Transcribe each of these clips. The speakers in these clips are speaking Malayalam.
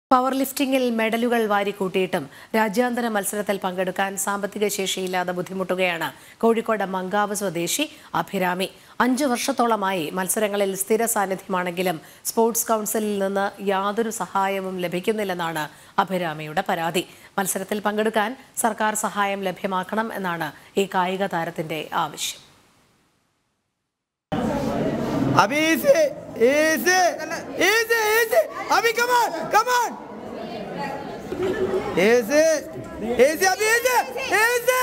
പവർ ലിഫ്റ്റിംഗിൽ മെഡലുകൾ വാരിക്കൂട്ടിയിട്ടും രാജ്യാന്തര മത്സരത്തിൽ പങ്കെടുക്കാൻ സാമ്പത്തിക ശേഷിയില്ലാതെ ബുദ്ധിമുട്ടുകയാണ് കോഴിക്കോട് മങ്കാവ് സ്വദേശി അഭിരാമി അഞ്ചു വർഷത്തോളമായി മത്സരങ്ങളിൽ സ്ഥിര സാന്നിധ്യമാണെങ്കിലും സ്പോർട്സ് കൗൺസിലിൽ നിന്ന് യാതൊരു സഹായവും ലഭിക്കുന്നില്ലെന്നാണ് അഭിരാമിയുടെ പരാതി മത്സരത്തിൽ പങ്കെടുക്കാൻ സർക്കാർ സഹായം ലഭ്യമാക്കണം എന്നാണ് ഈ കായിക താരത്തിന്റെ ആവശ്യം Abhi easy, easy, easy, easy. Abhi come on, come on. Easy, easy, Abhi easy, easy.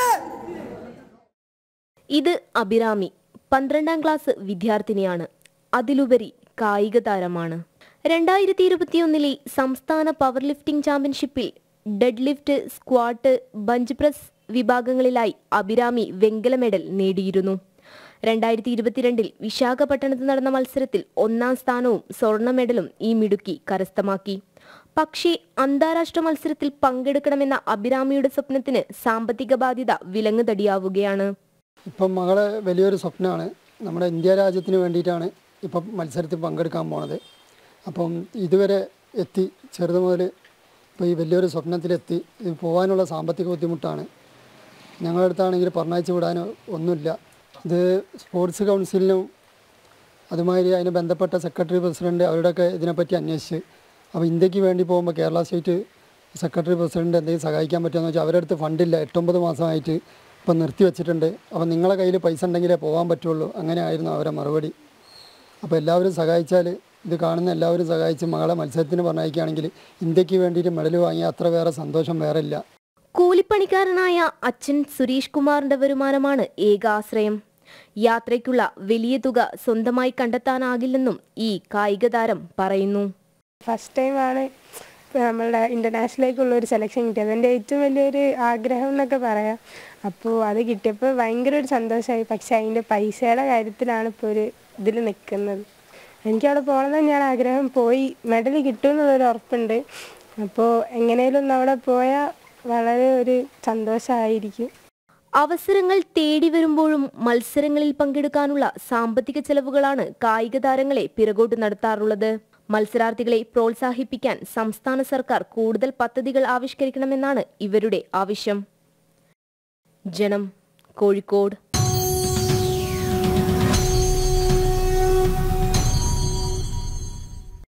ഇത് അഭിരാമി പന്ത്രണ്ടാം ക്ലാസ് വിദ്യാർത്ഥിനിയാണ് അതിലുപരി കായിക താരമാണ് രണ്ടായിരത്തി ഇരുപത്തിയൊന്നിലെ സംസ്ഥാന പവർ ലിഫ്റ്റിംഗ് ചാമ്പ്യൻഷിപ്പിൽ deadlift squat bench press വിഭാഗങ്ങളിലായി അഭിരാമി വെങ്കല മെഡൽ നേടിയിരുന്നു രണ്ടായിരത്തി ഇരുപത്തിരണ്ടിൽ വിശാഖപട്ടണത്ത് നടന്ന മത്സരത്തിൽ ഒന്നാം സ്ഥാനവും സ്വർണ്ണ മെഡലും ഈ മിടുക്കി കരസ്ഥമാക്കി പക്ഷേ അന്താരാഷ്ട്ര മത്സരത്തിൽ പങ്കെടുക്കണമെന്ന അഭിരാമിയുടെ സ്വപ്നത്തിന് സാമ്പത്തിക ബാധ്യത വിലങ്ങുതടിയാവുകയാണ് ഇപ്പം മകളെ വലിയൊരു സ്വപ്നമാണ് നമ്മുടെ ഇന്ത്യ രാജ്യത്തിന് വേണ്ടിയിട്ടാണ് ഇപ്പം മത്സരത്തിൽ പങ്കെടുക്കാൻ പോണത് അപ്പം ഇതുവരെ എത്തി ചെറുത് മുതൽ ഇപ്പോൾ ഈ വലിയൊരു സ്വപ്നത്തിലെത്തി ഇത് പോകാനുള്ള സാമ്പത്തിക ബുദ്ധിമുട്ടാണ് ഞങ്ങളുടെ അടുത്താണെങ്കിൽ പറഞ്ഞയച്ചു വിടാനോ ഒന്നുമില്ല ഇത് സ്പോർട്സ് കൗൺസിലിനും അതുമാതിരി അതിന് ബന്ധപ്പെട്ട സെക്രട്ടറി പ്രസിഡന്റ് അവരുടെയൊക്കെ ഇതിനെപ്പറ്റി അന്വേഷിച്ച് അപ്പോൾ ഇന്ത്യക്ക് വേണ്ടി പോകുമ്പോൾ കേരള സ്റ്റേറ്റ് സെക്രട്ടറി പ്രസിഡന്റ് എന്തെങ്കിലും സഹായിക്കാൻ പറ്റുമെന്ന് വെച്ചാൽ അവരുടെ അടുത്ത് ഫണ്ടില്ല എട്ടൊമ്പത് മാസമായിട്ട് ഇപ്പം നിർത്തി വെച്ചിട്ടുണ്ട് അപ്പോൾ നിങ്ങളെ കയ്യിൽ പൈസ ഉണ്ടെങ്കിലേ പോകാൻ പറ്റുള്ളൂ അങ്ങനെ ആയിരുന്നു അവരെ മറുപടി അപ്പോൾ എല്ലാവരും സഹായിച്ചാൽ ഇത് കാണുന്ന എല്ലാവരും സഹായിച്ച് മകളെ മത്സരത്തിന് പറഞ്ഞയക്കുകയാണെങ്കിൽ ഇന്ത്യക്ക് വേണ്ടിയിട്ട് മെഡൽ വാങ്ങിയ അത്ര വേറെ സന്തോഷം വേറെ ഇല്ല കൂലിപ്പണിക്കാരനായ അച്ഛൻ സുരേഷ് കുമാറിന്റെ വരുമാനമാണ് ഏക ആശ്രയം യാത്രയ്ക്കുള്ള വലിയ തുക സ്വന്തമായി കണ്ടെത്താനാകില്ലെന്നും ഈ കായിക താരം പറയുന്നു ഫസ്റ്റ് ടൈമാണ് നമ്മളുടെ ഇൻ്റർനാഷണലിലേക്കുള്ള ഒരു സെലക്ഷൻ കിട്ടിയത് എൻ്റെ ഏറ്റവും വലിയൊരു ആഗ്രഹം എന്നൊക്കെ പറയാം അപ്പോൾ അത് കിട്ടിയപ്പോൾ ഭയങ്കര ഒരു സന്തോഷമായി പക്ഷേ അതിൻ്റെ പൈസയുടെ കാര്യത്തിലാണ് ഇപ്പോൾ ഒരു ഇതിൽ നിൽക്കുന്നത് എനിക്കവിടെ പോകണം തന്നെയാണ് ആഗ്രഹം പോയി മെഡൽ കിട്ടുമെന്നുള്ളൊരു ഉറപ്പുണ്ട് അപ്പോൾ എങ്ങനെയും ഒന്ന് അവിടെ പോയാൽ വളരെ ഒരു സന്തോഷമായിരിക്കും അവസരങ്ങൾ തേടി വരുമ്പോഴും മത്സരങ്ങളിൽ പങ്കെടുക്കാനുള്ള സാമ്പത്തിക ചെലവുകളാണ് കായിക താരങ്ങളെ പിറകോട്ട് നടത്താറുള്ളത് മത്സരാർത്ഥികളെ പ്രോത്സാഹിപ്പിക്കാൻ സംസ്ഥാന സർക്കാർ കൂടുതൽ പദ്ധതികൾ ആവിഷ്കരിക്കണമെന്നാണ് ഇവരുടെ ആവശ്യം ജനം കോഴിക്കോട്